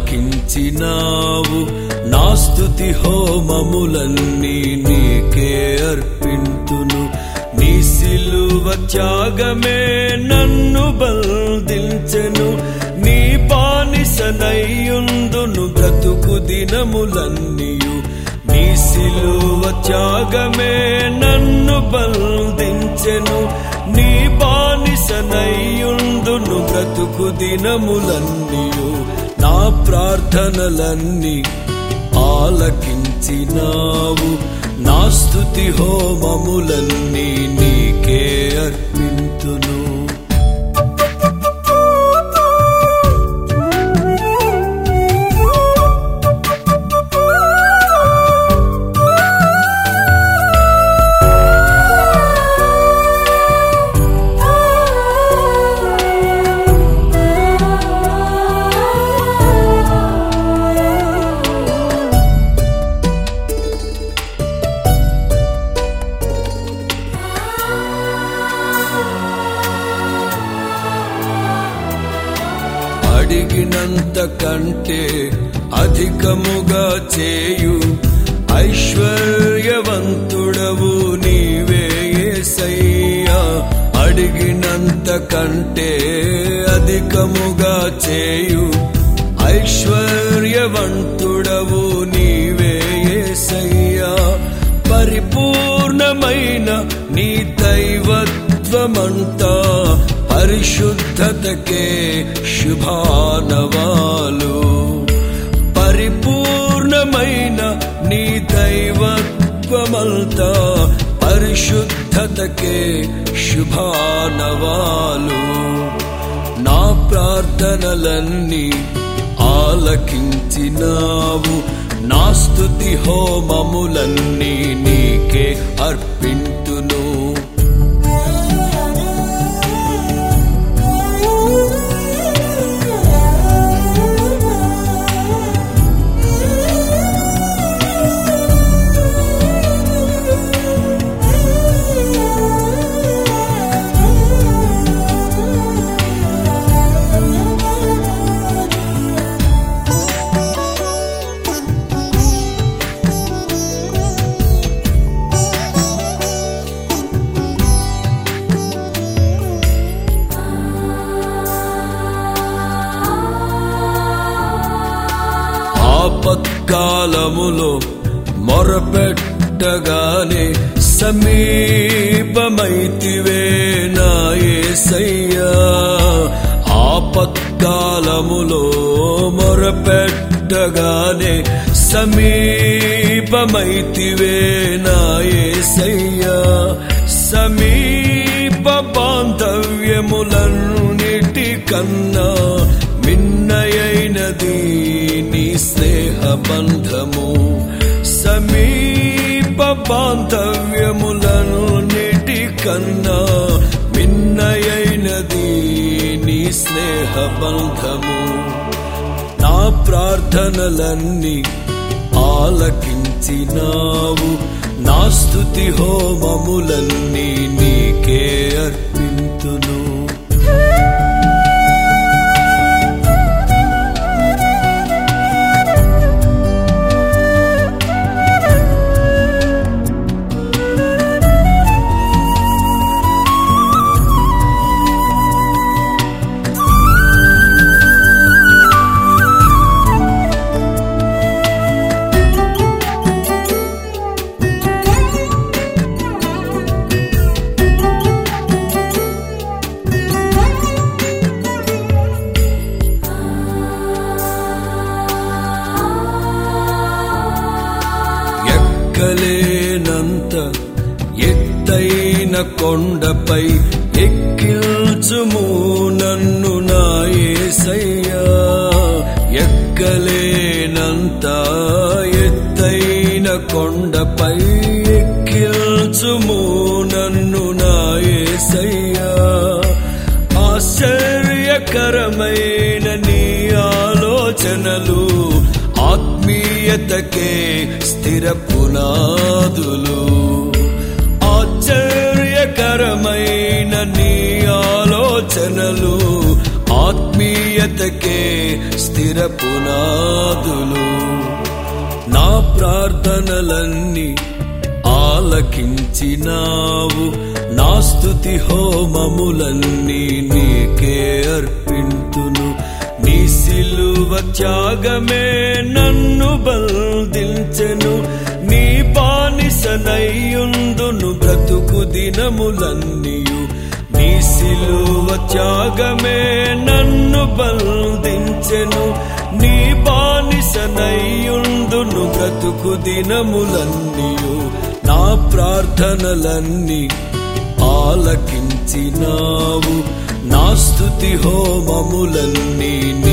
ఆలకించినావు నా స్తుతి హోమములన్నీ నీకే అర్పింతును నీ సిలువ త్యాగమే నన్ను బంధించెను నీ బానిసనయ్యుందును బ్రతుకు దినములన్నీయు నీ సిలువ త్యాగమే నన్ను బంధించెను నీ బానిసనయ్యుందును బ్రతుకు దినములన్నీయు నా ప్రార్థనలన్నీ ఆలకించినావు నా స్తుతి హోమములన్నీ నీకే అర్పింతును అడిగినంత కంటే అధికముగా చేయు ఐశ్వర్యవంతుడవు నీవే యేసయ్యా అడిగినంత కంటే అధికముగా చేయు ఐశ్వర్యవంతుడవు నీవే యేసయ్యా పరిపూర్ణమైన నీ దైవత్వమంతా పరిశుద్ధతకే శుభానవాలు పరిపూర్ణమైన నీ దైవత్వమంతా పరిశుద్ధతకే శుభానవాలు నా ప్రార్థనలన్నీ ఆలకించినావు నా స్తుతి హోమములన్నీ నీకే అర్పింతును ఆపత్కాలములో మొరపెట్టగానే సమీపమైతివే నా యేసయ్యా ఆపత్కాలములో మొరపెట్టగానే సమీపమైతివే నా యేసయ్యా సమీప బాంధవ్యములన్నిటి కన్నా మిన్నయైనది నీ స్నేహ బంధము సమీప బాంధవ్యములన్నిటి కన్నా మిన్నయైనది నీ స్నేహ బంధము నా ప్రార్థనలన్నీ ఆలకించినావు నా స్తుతి హోమములన్నీ నీకే అర్పింతును ఎక్కలేనంత ఎత్తైన కొండపై ఎక్కిల్చుము నన్ను నా యేసయ్యా ఎక్కలేనంత ఎత్తైన కొండపై ఎక్కిల్చుము నన్ను నా యేసయ్యా ఆశ్చర్యకరమైన నీ ఆలోచనలు ఆత్మీయతకే స్థిర పునాదులు ఆశ్చర్యకరమైన నీ ఆలోచనలు ఆత్మీయతకే స్థిర పునాదులు నా ప్రార్థనలన్నీ ఆలకించినావు నా స్తుతి హోమములన్నీ నీకే అర్పింతును నీ సిలువ త్యాగమే నన్ను బంధించెను నీ బానిసనయ్యుందును బ్రతుకు దినములన్నీయు నీ సిలువ త్యాగమే నన్ను బంధించెను నీ బానిసనయ్యుందును బ్రతుకు దినములన్నీయు నా ప్రార్థనలన్నీ ఆలకించినావు నా స్తుతి హోమములన్నీ